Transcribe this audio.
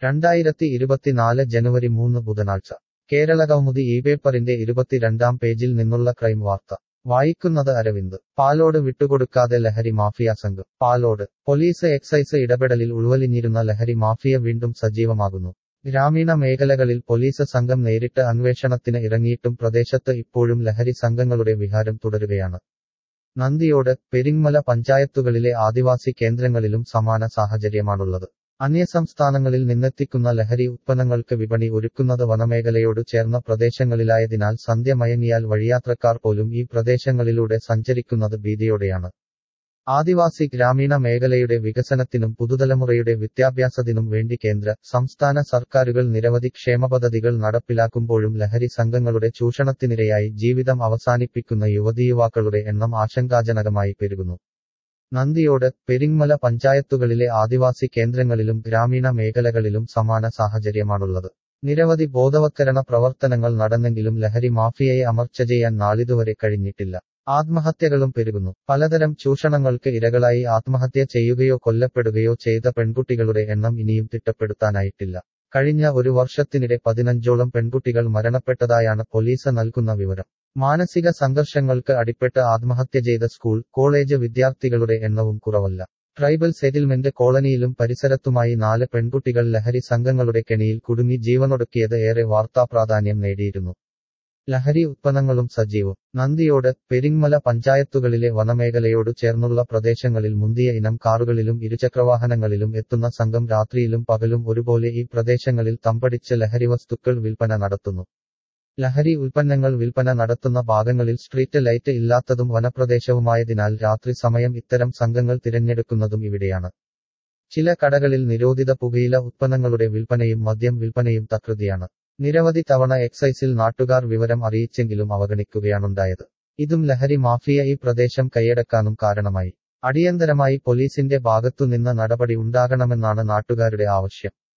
രണ്ടായിരത്തി ഇരുപത്തിനാല് ജനുവരി മൂന്ന് ബുധനാഴ്ച കേരളകൗമുദി ഈ പേപ്പറിന്റെ ഇരുപത്തിരണ്ടാം പേജിൽ നിന്നുള്ള ക്രൈം വാർത്ത വായിക്കുന്നത് അരവിന്ദ് പാലോട് വിട്ടുകൊടുക്കാതെ ലഹരി മാഫിയ സംഘം പാലോട് പോലീസ് എക്സൈസ് ഇടപെടലിൽ ഉൾവലിഞ്ഞിരുന്ന ലഹരി മാഫിയ വീണ്ടും സജീവമാകുന്നു ഗ്രാമീണ മേഖലകളിൽ പോലീസ് സംഘം നേരിട്ട് അന്വേഷണത്തിന് ഇറങ്ങിയിട്ടും പ്രദേശത്ത് ഇപ്പോഴും ലഹരി സംഘങ്ങളുടെ വിഹാരം തുടരുകയാണ് നന്ദിയോട് പെരിങ്ങമല പഞ്ചായത്തുകളിലെ ആദിവാസി കേന്ദ്രങ്ങളിലും സമാന സാഹചര്യമാണുള്ളത് അന്യസംസ്ഥാനങ്ങളിൽ നിന്നെത്തിക്കുന്ന ലഹരി ഉത്പന്നങ്ങൾക്ക് വിപണി ഒരുക്കുന്നത് വനമേഖലയോട് ചേർന്ന പ്രദേശങ്ങളിലായതിനാൽ സന്ധ്യ മയങ്ങിയാൽ വഴിയാത്രക്കാർ പോലും ഈ പ്രദേശങ്ങളിലൂടെ സഞ്ചരിക്കുന്നത് ഭീതിയോടെയാണ് ആദിവാസി ഗ്രാമീണ മേഖലയുടെ വികസനത്തിനും പുതുതലമുറയുടെ വിദ്യാഭ്യാസത്തിനും വേണ്ടി കേന്ദ്ര സംസ്ഥാന സർക്കാരുകൾ നിരവധി ക്ഷേമപദ്ധതികൾ നടപ്പിലാക്കുമ്പോഴും ലഹരി സംഘങ്ങളുടെ ചൂഷണത്തിനിരയായി ജീവിതം അവസാനിപ്പിക്കുന്ന യുവതീയുവാക്കളുടെ എണ്ണം ആശങ്കാജനകമായി പെരുകുന്നു നന്ദിയോട് പെരിങ്ങമല പഞ്ചായത്തുകളിലെ ആദിവാസി കേന്ദ്രങ്ങളിലും ഗ്രാമീണ മേഖലകളിലും സമാന സാഹചര്യമാണുള്ളത് നിരവധി ബോധവത്കരണ പ്രവർത്തനങ്ങൾ നടന്നെങ്കിലും ലഹരി മാഫിയയെ അമർച്ച ചെയ്യാൻ നാളിതുവരെ കഴിഞ്ഞിട്ടില്ല ആത്മഹത്യകളും പെരുകുന്നു പലതരം ചൂഷണങ്ങൾക്ക് ഇരകളായി ആത്മഹത്യ ചെയ്യുകയോ കൊല്ലപ്പെടുകയോ ചെയ്ത പെൺകുട്ടികളുടെ എണ്ണം ഇനിയും തിട്ടപ്പെടുത്താനായിട്ടില്ല കഴിഞ്ഞ ഒരു വർഷത്തിനിടെ പതിനഞ്ചോളം പെൺകുട്ടികൾ മരണപ്പെട്ടതായാണ് പോലീസ് നൽകുന്ന വിവരം മാനസിക സംഘർഷങ്ങൾക്ക് അടിപ്പെട്ട് ആത്മഹത്യ ചെയ്ത സ്കൂൾ കോളേജ് വിദ്യാർത്ഥികളുടെ എണ്ണവും കുറവല്ല ട്രൈബൽ സെറ്റിൽമെന്റ് കോളനിയിലും പരിസരത്തുമായി നാല് പെൺകുട്ടികൾ ലഹരി സംഘങ്ങളുടെ കെണിയിൽ കുടുങ്ങി ജീവനൊടുക്കിയത് ഏറെ വാർത്താപ്രാധാന്യം നേടിയിരുന്നു ലഹരി ഉത്പന്നങ്ങളും സജീവം നന്ദിയോട് പെരിങ്ങമല പഞ്ചായത്തുകളിലെ വനമേഖലയോട് ചേർന്നുള്ള പ്രദേശങ്ങളിൽ മുന്തിയ ഇനം കാറുകളിലും ഇരുചക്രവാഹനങ്ങളിലും എത്തുന്ന സംഘം രാത്രിയിലും പകലും ഒരുപോലെ ഈ പ്രദേശങ്ങളിൽ തമ്പടിച്ച് ലഹരി വസ്തുക്കൾ വിൽപ്പന നടത്തുന്നു ലഹരി ഉൽപ്പന്നങ്ങൾ വിൽപ്പന നടത്തുന്ന ഭാഗങ്ങളിൽ സ്ട്രീറ്റ് ലൈറ്റ് ഇല്ലാത്തതും വനപ്രദേശവുമായതിനാൽ രാത്രി സമയം ഇത്തരം സംഘങ്ങൾ തിരഞ്ഞെടുക്കുന്നതും ഇവിടെയാണ് ചില കടകളിൽ നിരോധിത പുകയില ഉത്പന്നങ്ങളുടെ വിൽപ്പനയും മദ്യം വിൽപ്പനയും തകൃതിയാണ് നിരവധി തവണ എക്സൈസിൽ നാട്ടുകാർ വിവരം അറിയിച്ചെങ്കിലും അവഗണിക്കുകയാണുണ്ടായത് ഇതും ലഹരി മാഫിയ ഈ പ്രദേശം കൈയടക്കാനും കാരണമായി അടിയന്തരമായി പോലീസിന്റെ ഭാഗത്തുനിന്ന് നടപടി ഉണ്ടാകണമെന്നാണ് നാട്ടുകാരുടെ ആവശ്യം